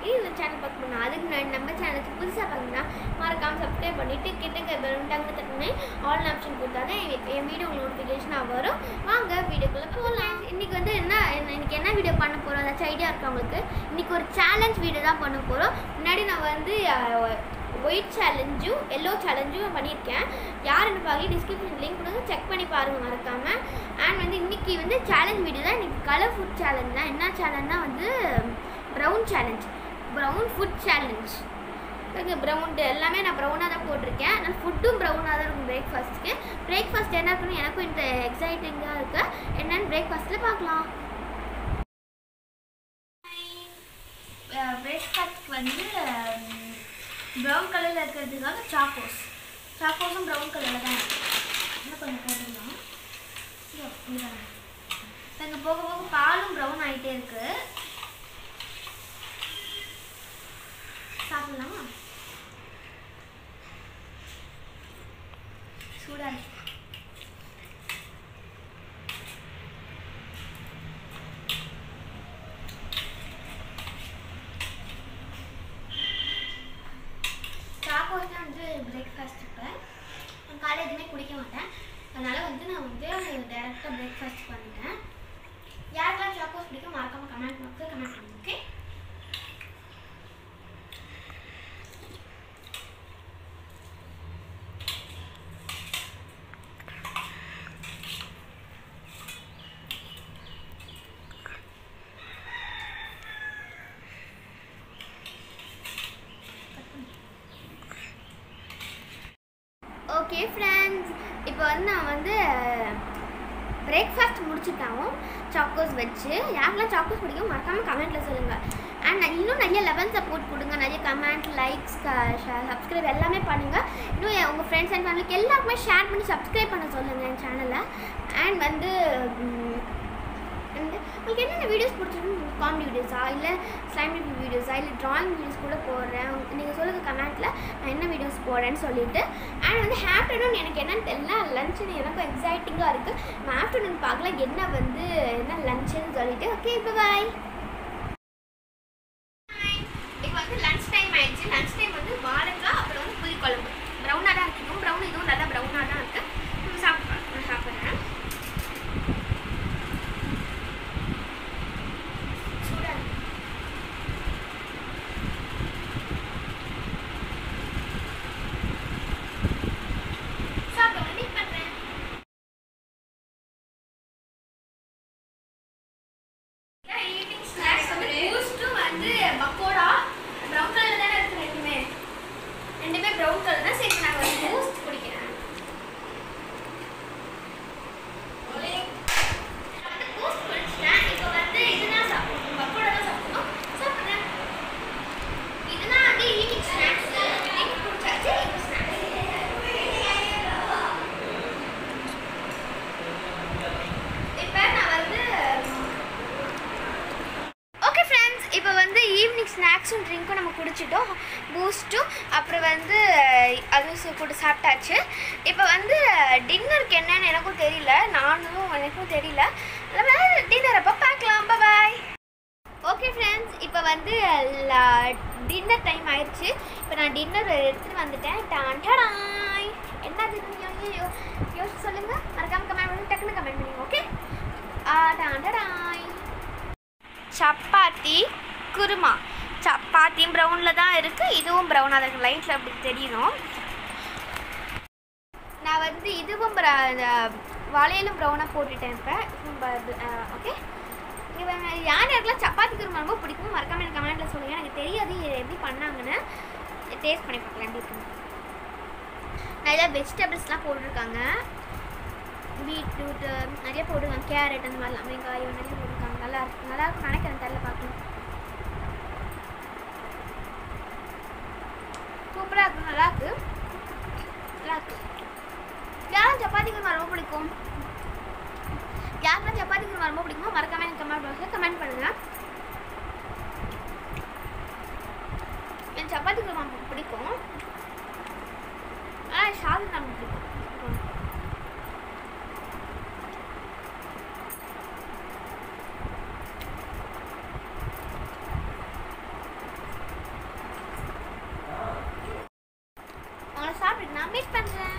இருக்குது இந்த சேனல் பார்க்கணும் அதுக்கு முன்னாடி நம்ம சேனலுக்கு புதுசாக பார்க்கணும்னா மறக்காமல் சப்ஸ்கிரைப் பண்ணிவிட்டு கிட்டக்க பெல் டங்கு தட்டுன்னு ஆல் ஆப்ஷன் கொடுத்தாங்க என் வீடியோ நோட்டிஃபிகேஷனாக வரும் வாங்க வீடியோக்குள்ளே போகலாம் இன்றைக்கி வந்து என்ன என்ன- இன்னைக்கு என்ன வீடியோ பண்ண போகிறோம் ஏதாச்சும் ஐடியா இருக்கா உங்களுக்கு இன்றைக்கி ஒரு சேலஞ்ச் வீடியோ தான் பண்ண போகிறோம் முன்னாடி நான் வந்து ஒயிட் சேலஞ்சும் எல்லோ சேலஞ்சும் பண்ணியிருக்கேன் யாருன்னு பார்க்க டிஸ்கிரிப்ஷன் லிங்க் கொடுங்க செக் பண்ணி பாருங்கள் மறக்காமல் அண்ட் வந்து இன்னைக்கு வந்து சேலஞ்ச் வீடியோ தான் இன்னைக்கு கலர் ஃபுட் சேலஞ்ச் தான் என்ன சேலஞ்ச்னா வந்து brown challenge brown food challenge okay brown எல்லாமே நான் ப்ரௌனாக தான் போட்டிருக்கேன் நான் ஃபுட்டும் ப்ரௌனாக தான் இருக்கும் பிரேக்ஃபாஸ்ட்டுக்கு பிரேக்ஃபாஸ்ட் என்ன இருக்குன்னு எனக்கும் இந்த எக்ஸைட்டிங்காக இருக்குது என்னென்னு பிரேக்ஃபாஸ்ட்டில் பார்க்கலாம் பிரேக்ஃபாஸ்ட்க்கு வந்து ப்ரௌன் கலரில் இருக்கிறதுக்காக சாக்கோஸ் சாக்கோஸும் ப்ரௌன் கலரில் தான் இருக்கு இன்னும் கொஞ்சம் போட்டுடலாம் இங்கே போக போக பாலும் ப்ரௌன் ஆகிட்டே இருக்கு சாப்பிடலாமா சூடா இருக்கு சாக்கோஸ் தான் வந்து பிரேக்ஃபாஸ்ட் இப்போ நான் காலை எதுவுமே குடிக்க மாட்டேன் அதனால் வந்து நான் வந்து டேரெக்டாக பிரேக்ஃபாஸ்ட் பண்ணிட்டேன் யாருக்கெல்லாம் சாக்கோஸ் பிடிக்கும் மறக்காமல் கமெண்ட் பாக்ஸில் கமெண்ட் பண்ணுங்க ஓகே ஓகே ஃப்ரெண்ட்ஸ் இப்போ வந்து நான் வந்து பிரேக்ஃபாஸ்ட் முடிச்சுட்டாவும் சாக்கோஸ் வச்சு யாருக்கெல்லாம் சாக்கோஸ் பிடிக்கும் மறக்காமல் கமெண்ட்டில் சொல்லுங்கள் அண்ட் இன்னும் நிறைய லெவன் சப்போர்ட் கொடுங்க நிறைய கமெண்ட் லைக்ஸ் சப்ஸ்கிரைப் எல்லாமே பண்ணுங்கள் இன்னும் என் உங்கள் ஃப்ரெண்ட்ஸ் அண்ட் ஃபேமிலிக்கு எல்லாருக்குமே ஷேர் பண்ணி சப்ஸ்கிரைப் பண்ண சொல்லுங்கள் என் சேனலை அண்ட் வந்து ம், வந்து உங்களுக்கு என்னென்ன வீடியோஸ் பிடிச்சிருக்கு காமெடி வீடியோஸா இல்லை சயின்டிஃபிக் வீடியோஸா இல்லை ட்ராயிங் வீடியோஸ் கூட போடுறேன் நீங்கள் சொல்லுங்கள் கமெண்ட்டில் நான் என்ன வீடியோஸ் போடுறேன்னு சொல்லிட்டு அண்ட் வந்து ஆஃப்டர்நூன் எனக்கு என்னன்னு தெரியல லஞ்சுன்னு எனக்கும் எக்ஸைட்டிங்காக இருக்குது நான் ஆஃப்டர்நூன் பார்க்கலாம் என்ன வந்து என்ன லஞ்சுன்னு சொல்லிட்டு ஓகே இப்போ பாய் இப்போ வந்து லஞ்ச் டைம் ஆயிடுச்சு லஞ்ச் டைம் வந்து வாழைக்காய் அப்புறம் வந்து புளி குழம்பு ப்ரௌனாக தான் இருக்கும் ப்ரௌன் இதுவும் நல்லா ப்ரௌனாக தான் இருக்குது சாப்பிட்றேன் நான் சாப்பிட்றேன் சூடாக இருக்கு சாப்பிட வந்து பண்ணுறேன் ஈவினிங் ஸ்நாக்ஸ் வந்து பூஸ்ட்டும் வந்து பக்கோடா ப்ரௌன் கலர் தானே இருக்கு ரெண்டுமே ரெண்டுமே ப்ரௌன் கலர் தான் சரி நான் வந்து பூஸ்ட் குடிக்கிறேன் வந்து பூஸ்ட் குடிச்சிட்டேன் இப்போ வந்து இதுதான் சாப்பிடணும் பக்கோடா தான் சாப்பிடணும் சாப்பிட்றேன் இதுதான் வந்து ஈவினிங் ஸ்நாக்ஸ் ஈவினிங் குடிச்சாச்சு இப்போ ஸ்நாக்ஸ் இப்போ நான் வந்து ஓகே ஃப்ரெண்ட்ஸ் இப்போ வந்து ஈவினிங் ஸ்நாக்ஸும் ட்ரிங்க்கும் நம்ம குடிச்சிட்டோம் பூஸ்ட்டும் அப்புறம் வந்து அதுவும் கூட சாப்பிட்டாச்சு இப்போ வந்து டின்னருக்கு என்னன்னு எனக்கும் தெரியல நானும் எனக்கும் தெரியல டின்னர் அப்போ பார்க்கலாம் பாய் ஓகே ஃப்ரெண்ட்ஸ் இப்போ வந்து டின்னர் டைம் ஆயிடுச்சு இப்போ நான் டின்னர் எடுத்துகிட்டு வந்துட்டேன் டான் டடாய் என்ன யோ யோசிச்சு சொல்லுங்கள் மறக்காம கமெண்ட் பண்ணி டக்குன்னு கமெண்ட் பண்ணுங்க ஓகே டான் டடாய் சப்பாத்தி குருமா சப்பாத்தியும் ப்ரௌனில் தான் இருக்குது இதுவும் ப்ரௌனாக தான் இருக்குது லைட்டில் அப்படி தெரியணும் நான் வந்து இதுவும் bra- இந்த வளையலும் ப்ரௌனாக போட்டுட்டேன் இப்போ ஓகே இவங்க யார் யாருக்கெல்லாம் சப்பாத்தி குருமா ரொம்ப பிடிக்கும் மறக்காம எனக்கு கமெண்ட்டில் சொல்லுங்கள் எனக்கு தெரியாது இது எப்படி பண்ணாங்கன்னு டேஸ்ட் பண்ணி பார்க்கலாம் எப்படி இருக்குன்னு நிறைய வெஜிடபிள்ஸ்லாம் போட்டிருக்காங்க பீட்ரூட்டு நிறைய போடுவாங்க கேரட் அந்த மாதிரிலாம் வெங்காயம் நிறைய போட்டிருக்காங்க நல்லா இருக்கு நல்லா இருக்கும் நினைக்கிறேன் தெரியல பார்க்கணும் சூப்பராக இருக்கு நல்லா இருக்கு நல்லா இருக்கு யாரும் சப்பாத்தி குருமா ரொம்ப பிடிக்கும் யாருக்கெல்லாம் சப்பாத்தி குருமா ரொம்ப பிடிக்குமோ மறக்காம எனக்கு கமெண்ட் பாக்ஸில் கமெண்ட் பண்ணுங்க எனக்கு சப்பாத்தி குருமா பிடிக்கும் ஆனால் ஷாது நமக்கு பிடிக்கும் மீட் பண்ணுறேன்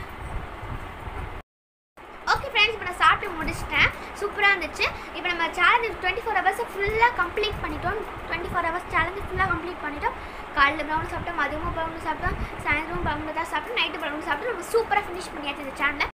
ஓகே ஃப்ரெண்ட்ஸ் இப்போ நான் சாப்பிட்டு முடிச்சிட்டேன் சூப்பராக இருந்துச்சு இப்போ நம்ம சேலஞ்ச் டுவெண்ட்டி ஃபோர் ஹவர்ஸை ஃபுல்லாக கம்ப்ளீட் பண்ணிட்டோம் டுவெண்ட்டி ஃபோர் ஹவர்ஸ் சேலஞ்சு ஃபுல்லாக கம்ப்ளீட் பண்ணிட்டோம் காலையில் ப்ரௌன் சாப்பிட்டோம் மதியமும் ப்ரௌன் சாப்பிட்டோம் சாயந்தரமும் ப்ரௌன் தான் சாப்பிட்டோம் நைட்டு ப்ரௌன் சாப்பிட்டோம் நம்ம சூப்பராக ஃபினிஷ் பண்ணியாச்சு இந்த சேனலை